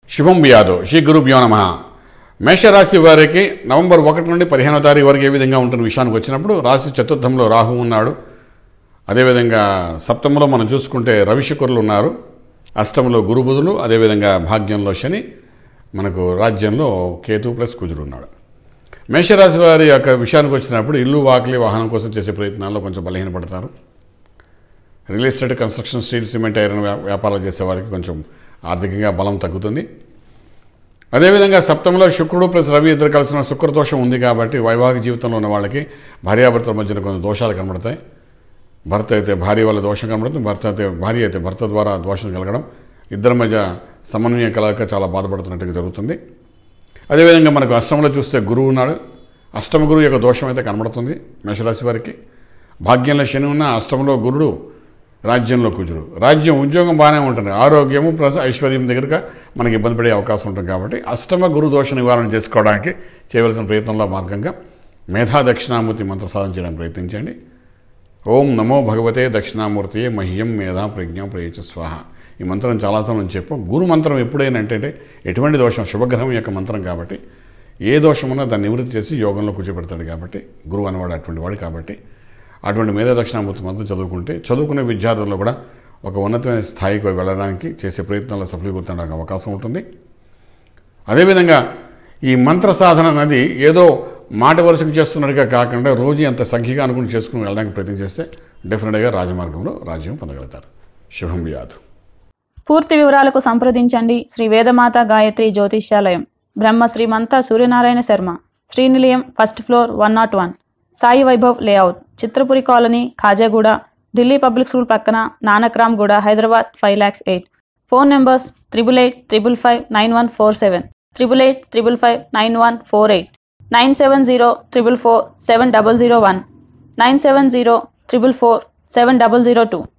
శుభం వ్యాధు శ్రీ గురుభ్యో నమ మేషరాశి వారికి నవంబర్ ఒకటి నుండి పదిహేనో తారీఖు వరకు ఏ విధంగా ఉంటున్న విషయానికి వచ్చినప్పుడు రాశి చతుర్థంలో రాహు ఉన్నాడు అదేవిధంగా సప్తమంలో మనం చూసుకుంటే రవిశుకరులు ఉన్నారు అష్టంలో గురుబుధులు అదేవిధంగా భాగ్యంలో శని మనకు రాజ్యంలో కేతు ప్లస్ కుజుడు ఉన్నాడు మేషరాశి వారి యొక్క విషయానికి వచ్చినప్పుడు ఇల్లు వాకిలి వాహనం కోసం చేసే ప్రయత్నాల్లో కొంచెం బలహీనపడతారు real estate construction steel cement iron వ్యా- వ్యాపారాలు చేసే వారికి కొంచెం ఆర్థికంగా బలం తగ్గుతుంది అదేవిధంగా సప్తమంలో శుక్రుడు ప్లస్ రవి ఇద్దరు కలిసిన శుక్ర దోషం ఉంది కాబట్టి వైవాహిక జీవితంలో ఉన్న వాళ్ళకి భార్యాభర్తల మధ్యన కొన్ని దోషాలు కనబడతాయి భర్త అయితే భార్య వల్ల దోషం కనబడుతుంది భర్త అయితే భార్య అయితే భర్త ద్వారా దోషం కలగడం ఇద్దరి మధ్య సమన్వయం కలగక చాలా బాధపడుతున్నట్టుగా జరుగుతుంది అదేవిధంగా మనకు అష్టంలో చూస్తే గురువు ఉన్నాడు అష్టమ గురువు యొక్క దోషం అయితే కనబడుతుంది మేషరాశి వారికి భాగ్యంలో శని ఉన్న అష్టంలో గురుడు రాజ్యంలో కుజుడు రాజ్యం ఉద్యోగం బాగానే ఉంటుంది ఆరోగ్యము ప్లస్ ఐశ్వర్యం దగ్గరగా మనకి ఇబ్బంది పడే అవకాశం ఉంటుంది కాబట్టి అష్టమ గురు దోష నివారణ చేసుకోవడానికి చేయవలసిన ప్రయత్నంలో మార్గంగా మేధా దక్షిణామూర్తి మంత్ర సాధన చేయడానికి ప్రయత్నించండి ఓం నమో భగవతే దక్షిణామూర్తియే మహ్యం మేధా ప్రజ్ఞ ప్రయచ స్వాహ ఈ మంత్రం చాలాసార్లు నేను చెప్పాం గురు మంత్రం ఎప్పుడైనా అంటే ఎటువంటి దోషం శుభగ్రహం యొక్క మంత్రం కాబట్టి ఏ దోషం ఉన్నా దాన్ని నివృత్తి చేసి యోగంలో కూర్చోబెడతాడు కాబట్టి గురువు అనేవాడు అటువంటి వాడు కాబట్టి అటువంటి మేధా దక్షిణామూర్తి మంత్రం చదువుకుంటే చదువుకునే విద్యార్థుల్లో కూడా ఒక ఉన్నతమైన స్థాయికి వెళ్ళడానికి చేసే ప్రయత్నాల్లో సఫలీకృతడానికి అవకాశం ఉంటుంది అదేవిధంగా ఈ మంత్ర సాధన అనేది ఏదో మాట వరుసకు చేస్తున్నట్టుగా కాకుండా రోజు అంత సంఖ్యగా అనుకుని చేసుకుని వెళ్ళడానికి ప్రయత్నం చేస్తే డెఫినెట్గా రాజమార్గంలో రాజ్యం పొందగలుగుతారు శుభం వ్యాధు పూర్తి వివరాలకు సంప్రదించండి Shri Vedamata Gayatri Jyotishyalayam Brahma Srimantha Suryanarayana Sharma Srinilayam first floor one not one Sai Vaibhav layout Chitrapuri colony Khajaguda Delhi public school పక్కన Nanakramguda Hyderabad five lakhs eight phone numbers triple eight triple five nine one four seven triple eight triple five nine one four eight nine seven zero triple four seven double zero one nine seven zero triple four seven double zero two